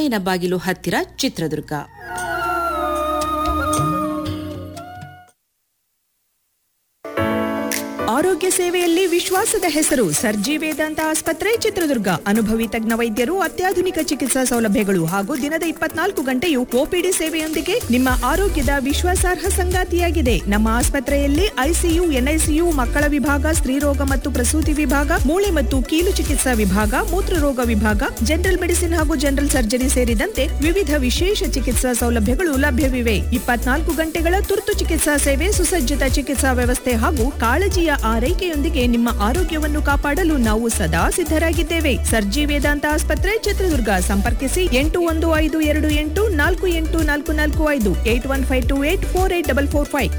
ಪಟ್ಟಯ್ಯನ ಬಾಗಿಲು ಹತ್ತಿರ ಚಿತ್ರದುರ್ಗ ಆರೋಗ್ಯ ಸೇವೆಯಲ್ಲಿ ವಿಶ್ವಾಸದ ಹೆಸರು ಸರ್ಜಿ ವೇದಾಂತ ಆಸ್ಪತ್ರೆ ಚಿತ್ರದುರ್ಗ ಅನುಭವಿ ತಜ್ಞ ವೈದ್ಯರು ಅತ್ಯಾಧುನಿಕ ಚಿಕಿತ್ಸಾ ಸೌಲಭ್ಯಗಳು ಹಾಗೂ ದಿನದ ಇಪ್ಪತ್ನಾಲ್ಕು ಗಂಟೆಯು ಒಪಿಡಿ ಸೇವೆಯೊಂದಿಗೆ ನಿಮ್ಮ ಆರೋಗ್ಯದ ವಿಶ್ವಾಸಾರ್ಹ ಸಂಗಾತಿಯಾಗಿದೆ ನಮ್ಮ ಆಸ್ಪತ್ರೆಯಲ್ಲಿ ಐಸಿಯು ಎನ್ಐಸಿಯು ಮಕ್ಕಳ ವಿಭಾಗ ಸ್ತ್ರೀರೋಗ ಮತ್ತು ಪ್ರಸೂತಿ ವಿಭಾಗ ಮೂಳೆ ಮತ್ತು ಕೀಲು ಚಿಕಿತ್ಸಾ ವಿಭಾಗ ಮೂತ್ರರೋಗ ವಿಭಾಗ ಜನರಲ್ ಮೆಡಿಸಿನ್ ಹಾಗೂ ಜನರಲ್ ಸರ್ಜರಿ ಸೇರಿದಂತೆ ವಿವಿಧ ವಿಶೇಷ ಚಿಕಿತ್ಸಾ ಸೌಲಭ್ಯಗಳು ಲಭ್ಯವಿವೆ ಇಪ್ಪತ್ನಾಲ್ಕು ಗಂಟೆಗಳ ತುರ್ತು ಚಿಕಿತ್ಸಾ ಸೇವೆ ಸುಸಜ್ಜಿತ ಚಿಕಿತ್ಸಾ ವ್ಯವಸ್ಥೆ ಹಾಗೂ ಕಾಳಜಿಯ ಆರೈಕೆಯೊಂದಿಗೆ ನಿಮ್ಮ ಆರೋಗ್ಯವನ್ನು ಕಾಪಾಡಲು ನಾವು ಸದಾ ಸಿದ್ಧರಾಗಿದ್ದೇವೆ ಸರ್ಜಿ ವೇದಾಂತ ಆಸ್ಪತ್ರೆ ಚಿತ್ರದುರ್ಗ ಸಂಪರ್ಕಿಸಿ ಎಂಟು ಒಂದು ಐದು ಎರಡು ಎಂಟು ನಾಲ್ಕು ಎಂಟು ನಾಲ್ಕು ನಾಲ್ಕು ಐದು eight one five two eight four eight double four five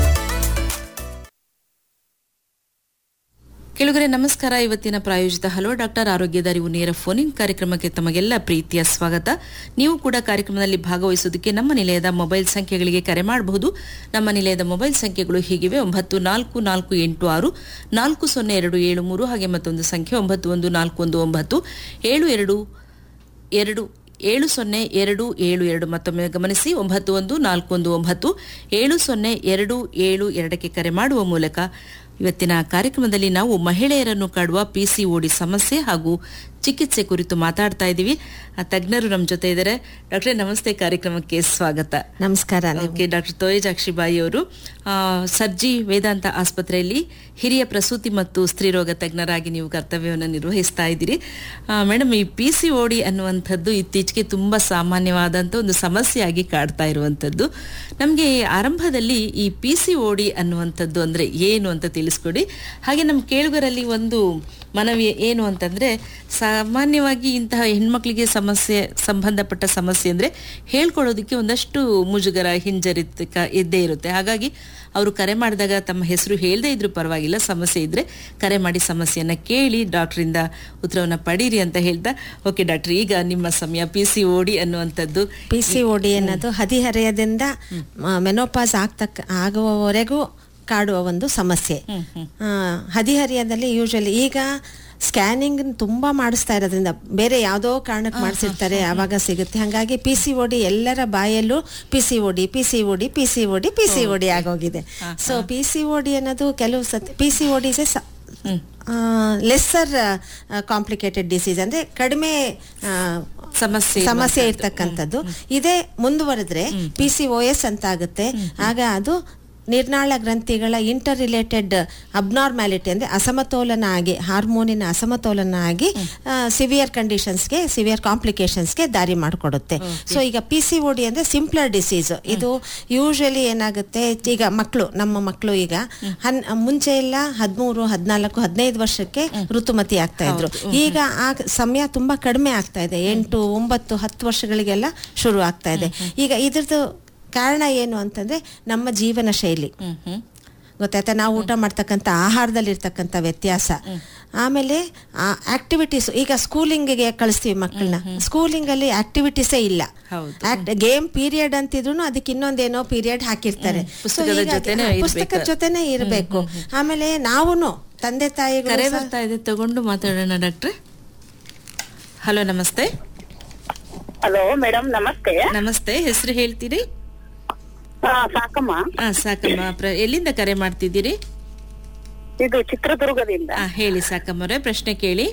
ಕೆಳಗರೆ ನಮಸ್ಕಾರ ಇವತ್ತಿನ ಪ್ರಾಯೋಜಿತ ಹಲೋ ಡಾಕ್ಟರ್ ಆರೋಗ್ಯದ ಅರಿವು ನೇರ ಫೋನಿಂಗ್ ಕಾರ್ಯಕ್ರಮಕ್ಕೆ ತಮಗೆಲ್ಲ ಪ್ರೀತಿಯ ಸ್ವಾಗತ ನೀವು ಕೂಡ ಕಾರ್ಯಕ್ರಮದಲ್ಲಿ ಭಾಗವಹಿಸುವುದಕ್ಕೆ ನಮ್ಮ ನಿಲಯದ ಮೊಬೈಲ್ ಸಂಖ್ಯೆಗಳಿಗೆ ಕರೆ ಮಾಡಬಹುದು ನಮ್ಮ ನಿಲಯದ ಮೊಬೈಲ್ ಸಂಖ್ಯೆಗಳು ಹೀಗಿವೆ ಒಂಬತ್ತು ನಾಲ್ಕು ನಾಲ್ಕು ಎಂಟು ಆರು ನಾಲ್ಕು ಸೊನ್ನೆ ಎರಡು ಏಳು ಮೂರು ಹಾಗೆ ಮತ್ತೊಂದು ಸಂಖ್ಯೆ ಒಂಬತ್ತು ಒಂದು ನಾಲ್ಕು ಒಂದು ಒಂಬತ್ತು ಏಳು ಎರಡು ಎರಡು ಏಳು ಸೊನ್ನೆ ಎರಡು ಏಳು ಎರಡು ಮತ್ತೊಮ್ಮೆ ಗಮನಿಸಿ ಒಂಬತ್ತು ಒಂದು ನಾಲ್ಕು ಒಂದು ಒಂಬತ್ತು ಏಳು ಸೊನ್ನೆ ಎರಡು ಏಳು ಎರಡಕ್ಕೆ ಕರೆ ಮಾಡುವ ಮೂಲಕ ಇವತ್ತಿನ ಕಾರ್ಯಕ್ರಮದಲ್ಲಿ ನಾವು ಮಹಿಳೆಯರನ್ನು ಕಾಡುವ ಪಿಸಿಒಡಿ ಸಮಸ್ಯೆ ಹಾಗೂ ಚಿಕಿತ್ಸೆ ಕುರಿತು ಮಾತಾಡ್ತಾ ಇದ್ದೀವಿ ಆ ತಜ್ಞರು ನಮ್ಮ ಜೊತೆ ಇದ್ದಾರೆ ಡಾಕ್ಟ್ರೇ ನಮಸ್ತೆ ಕಾರ್ಯಕ್ರಮಕ್ಕೆ ಸ್ವಾಗತ ನಮಸ್ಕಾರ ಓಕೆ ಡಾಕ್ಟರ್ ತೋಯಜಾಕ್ಷಿ ಬಾಯಿ ಅವರು ಆ, ಸರ್ಜಿ ವೇದಾಂತ ಆಸ್ಪತ್ರೆಯಲ್ಲಿ ಹಿರಿಯ ಪ್ರಸೂತಿ ಮತ್ತು ಸ್ತ್ರೀರೋಗ ತಜ್ಞರಾಗಿ ನೀವು ಕರ್ತವ್ಯವನ್ನು ನಿರ್ವಹಿಸ್ತಾ ಇದ್ದೀರಿ ಮೇಡಮ್ ಈ ಪಿ ಸಿ ಓಡಿ ಅನ್ನುವಂಥದ್ದು ಇತ್ತೀಚೆಗೆ ತುಂಬ ಸಾಮಾನ್ಯವಾದಂಥ ಒಂದು ಸಮಸ್ಯೆಯಾಗಿ ಕಾಡ್ತಾ ಇರುವಂಥದ್ದು ನಮಗೆ ಆರಂಭದಲ್ಲಿ ಈ ಪಿ ಸಿ ಓಡಿ ಅನ್ನುವಂಥದ್ದು ಅಂದರೆ ಏನು ಅಂತ ತಿಳಿಸ್ಕೊಡಿ ಹಾಗೆ ನಮ್ಮ ಕೇಳುಗರಲ್ಲಿ ಒಂದು ಮನವಿ ಏನು ಅಂತಂದ್ರೆ ಸಾಮಾನ್ಯವಾಗಿ ಇಂತಹ ಹೆಣ್ಮಕ್ಳಿಗೆ ಸಮಸ್ಯೆ ಸಂಬಂಧಪಟ್ಟ ಸಮಸ್ಯೆ ಅಂದ್ರೆ ಹೇಳ್ಕೊಳ್ಳೋದಕ್ಕೆ ಒಂದಷ್ಟು ಮುಜುಗರ ಹಿಂಜರಿತ ಇದ್ದೇ ಇರುತ್ತೆ ಹಾಗಾಗಿ ಅವರು ಕರೆ ಮಾಡಿದಾಗ ತಮ್ಮ ಹೆಸರು ಹೇಳದೇ ಇದ್ರೂ ಪರವಾಗಿಲ್ಲ ಸಮಸ್ಯೆ ಇದ್ರೆ ಕರೆ ಮಾಡಿ ಸಮಸ್ಯೆಯನ್ನ ಕೇಳಿ ಡಾಕ್ಟರಿಂದ ಉತ್ತರವನ್ನ ಪಡೀರಿ ಅಂತ ಹೇಳ್ತಾ ಓಕೆ ಡಾಕ್ಟರ್ ಈಗ ನಿಮ್ಮ ಸಮಯ ಪಿ ಸಿ ಓಡಿ ಅನ್ನುವಂಥದ್ದು ಪಿ ಸಿ ಓಡಿ ಅನ್ನೋದು ಹದಿಹರೆಯದಿಂದ ಮೆನೋಪಾಸ್ ಆಗ್ತಕ್ಕ ಆಗುವವರೆಗೂ ಕಾಡುವ ಒಂದು ಸಮಸ್ಯೆ ಆ, ಹದಿಹರೆಯದಲ್ಲಿ ಯೂಶಲಿ ಈಗ ಸ್ಕ್ಯಾನಿಂಗ್ ತುಂಬಾ ಮಾಡಿಸ್ತಾ ಇರೋದ್ರಿಂದ ಬೇರೆ ಯಾವುದೋ ಕಾರಣಕ್ಕೆ ಮಾಡಿಸಿರ್ತಾರೆ ಆವಾಗ ಸಿಗುತ್ತೆ ಹಾಗಾಗಿ ಪಿ ಸಿ ಓಡಿ ಎಲ್ಲರ ಬಾಯಲ್ಲೂ P C O D P C O D P C O D P C O D ಆಗೋಗಿದೆ ಸೊ ಪಿ ಸಿ ಓಡಿ ಅನ್ನೋದು ಕೆಲವು ಸತಿ P C O D is lesser complicated disease ಅಂದ್ರೆ ಕಡಿಮೆ ಆ, ಸಮಸ್ಯೆ ಸಮಸ್ಯೆ ಇರ್ತಕ್ಕಂಥದ್ದು ಇದೇ ಮುಂದುವರೆದ್ರೆ ಪಿ ಸಿ ಓ ಎಸ್ ಅಂತ ಆಗುತ್ತೆ ಆಗ ಅದು ನಿರ್ನಾಳ ಗ್ರಂಥಿಗಳ ಇಂಟರ್ ರಿಲೇಟೆಡ್ ಅಬ್ನಾರ್ಮ್ಯಾಲಿಟಿ ಅಂದ್ರೆ ಅಸಮತೋಲನ ಆಗಿ ಹಾರ್ಮೋನಿನ ಅಸಮತೋಲನ ಆಗಿ ಸಿವಿಯರ್ ಕಂಡೀಷನ್ಸ್ಗೆ ಸಿವಿಯರ್ ಕಾಂಪ್ಲಿಕೇಶನ್ಸ್ಗೆ ದಾರಿ ಮಾಡಿಕೊಡುತ್ತೆ ಸೊ ಈಗ ಪಿ ಸಿ ಓ ಡಿ ಅಂದ್ರೆ ಸಿಂಪ್ಲರ್ ಡಿಸೀಸ್ ಇದು ಯೂಶಲಿ ಏನಾಗುತ್ತೆ ಈಗ ಮಕ್ಕಳು ನಮ್ಮ ಮಕ್ಕಳು ಈಗ ಹನ್ ಮುಂಚೆ ಎಲ್ಲ ಹದಿಮೂರು ಹದಿನಾಲ್ಕು ಹದಿನೈದು ವರ್ಷಕ್ಕೆ ಋತುಮತಿ ಆಗ್ತಾ ಇದ್ರು ಈಗ ಆ ಸಮಯ ತುಂಬಾ ಕಡಿಮೆ ಆಗ್ತಾ ಇದೆ ಎಂಟು ಒಂಬತ್ತು ಹತ್ತು ವರ್ಷಗಳಿಗೆಲ್ಲ ಶುರು ಆಗ್ತಾ ಇದೆ ಈಗ ಇದ್ರದ್ದು ಕಾರಣ ಏನು ಅಂತಂದ್ರೆ ನಮ್ಮ ಜೀವನ ಶೈಲಿ ಹ್ಮ್ ಹ್ಮ್ ಗೊತ್ತಾಯ್ತಾ ನಾವು ಊಟ ಮಾಡ್ತಕ್ಕಂಥ ಆಹಾರದಲ್ಲಿ ಇರ್ತಕ್ಕಂಥ ವ್ಯತ್ಯಾಸ ಆಮೇಲೆ ಆಕ್ಟಿವಿಟೀಸ್ ಈಗ ಸ್ಕೂಲಿಂಗಿಗೆ ಕಳಿಸ್ತೀವಿ ಮಕ್ಕಳನ್ನ ಸ್ಕೂಲಿಂಗ್ ಅಲ್ಲಿ ಆಕ್ಟಿವಿಟೀಸೇ ಇಲ್ಲ ಹೌದು. ಗೇಮ್ ಪೀರಿಯಡ್ ಅಂತಿದ್ರು ಅದಕ್ಕೆ ಇನ್ನೊಂದೇನೋ ಪೀರಿಯಡ್ ಹಾಕಿರ್ತಾರೆ ಹ್ಮ್. ಪುಸ್ತಕದ So ಹೀಗಾಗಿ- ಜೊತೆನೇ ಹಾ, ಇರ್ಬೇಕು. ಪುಸ್ತಕದ ಜೊತೆನೆ ಇರಬೇಕು ಆಮೇಲೆ ನಾವುನು ತಂದೆ ತಾಯಿಗಳು ಕರೆ ಸಹ- ಬರ್ತಾ ಇದೆ ತಗೊಂಡು ಮಾತಾಡೋಣ ಡಾಕ್ಟ್ರೆ ಹಲೋ ನಮಸ್ತೆ ಹಲೋ ಮೇಡಮ್ ನಮಸ್ತೆ ನಮಸ್ತೆ ಹೆಸರು ಹೇಳ್ತೀರಿ ಹಾ ಸಾಕಮ್ಮ ಆ ಸಾಕಮ್ಮ ಪ್ರ- ಎಲ್ಲಿಂದ ಕರೆ ಮಾಡ್ತಿದ್ದೀರಿ ಇದು ಚಿತ್ರದುರ್ಗದಿಂದ ಆ ಹೇಳಿ ಸಾಕಮ್ಮವ್ರೆ ಪ್ರಶ್ನೆ ಕೇಳಿ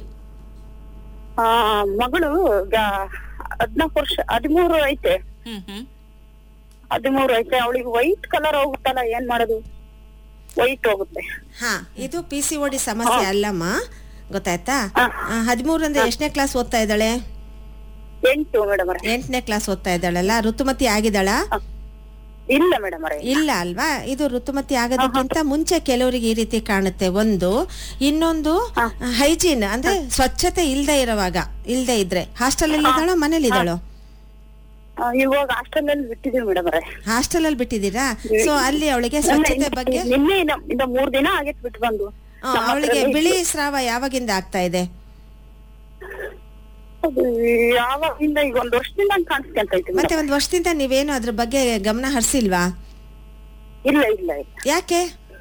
ಆ ಮಗಳು ಈಗ ಹದ್ನಾಲ್ಕು ವರ್ಷ ಹದಿಮೂರು ಐತೆ ಹ್ಮ್ ಹ್ಮ್ ಹದಿಮೂರು ಐತೆ ಅವಳಿಗೆ ವೈಟ್ ಕಲರ್ ಹೋಗುತ್ತಲ್ಲ ಏನ್ ಮಾಡೋದು ವೈಟ್ ಹೋಗುತ್ತೆ ಹಾ ಇದು ಪಿ ಸಿ ಓಡಿ ಸಮಸ್ಯೆ ಅಲ್ಲಮ್ಮ ಗೊತ್ತಾಯ್ತಾ ಹದಿಮೂರು ಅಂದ್ರೆ ಎಷ್ಟನೇ ಕ್ಲಾಸ್ ಓದ್ತಾ ಇದ್ದಾಳೆ ಎಂಟು ಮೇಡಮ್ ಎಂಟನೇ ಕ್ಲಾಸ್ ಓದ್ತಾ ಇದ್ದಾಳಲ್ಲ ಋತುಮತಿ ಆಗಿದ್ದಾಳ ಇಲ್ಲ ಮೇಡಮ್ ಅವರೇ ಇಲ್ಲ ಅಲ್ವಾ ಇದು ಋತುಮತಿ ಆಗೋದಕ್ಕಿಂತ ಮುಂಚೆ ಕೆಲವರಿಗೆ ಈ ರೀತಿ ಕಾಣುತ್ತೆ ಒಂದು ಇನ್ನೊಂದು ಹೈಜೀನ್ ಅಂದ್ರೆ ಸ್ವಚ್ಛತೆ ಇಲ್ದೇ ಇರುವಾಗ ಇಲ್ದೇ ಇದ್ರೆ ಹಾಸ್ಟೆಲ್ ಅಲ್ಲಿ ಇದ್ದಾಳೋ ಮನೇಲಿ ಇದ್ದಾಳೋ ಇವಾಗ ಹಾಸ್ಟೆಲ್ ಅಲ್ಲಿ ಬಿಟ್ಟಿದೀವಿ ಮೇಡಮ್ ಅವರೇ ಹಾಸ್ಟೆಲ್ ಅಲ್ಲಿ ಬಿಟ್ಟಿದ್ದೀರಾ ಸೊ ಅಲ್ಲಿ ಅವಳಿಗೆ ಸ್ವಚ್ಛತೆ ಬಗ್ಗೆ ನಿನ್ನೆ ಇನ್ನ ಇನ್ನ ಮೂರ್ ದಿನ ಆಗೈತ್ ಬಿಟ್ಟು ಬಂದು ಆ, ಅವಳಿಗೆ ಬಿಳಿ ಸ್ರಾವ ಯಾವಾಗಿಂದ ಆಗ್ತಾ ಇದೆ ಅದು ಯಾವಾಗಿಂದ ಈಗ ಒಂದ್ ವರ್ಷದಿಂದ ಹಂಗ್ ಕಾಣಿಸ್ಕೊಂತ ಐತೆ ಮತ್ತೆ ಒಂದ್ ವರ್ಷದಿಂದ ನೀವೇನು ಅದ್ರ ಬಗ್ಗೆ ಗಮನ ಹರಿಸಿಲ್ವಾ ಇಲ್ಲ ಇಲ್ಲ ಇಲ್ಲ ಯಾಕೆ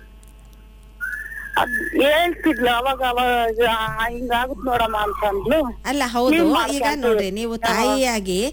ಅದ್ ಹೇಳ್ತಿದ್ಲು ಅವಾಗ ಅವಾಗ ಹಿಂಗಾಗುತ್ ನೋಡಮ್ಮ ಅಂತ ಅಂದ್ಲು ಅಲ್ಲ ಹೌದು ನೀವ್ ಈಗ ಮಾಡ್ಕೊಂತ ನೋಡ್ರಿ ನೀವು ತಾಯಿಯಾಗಿ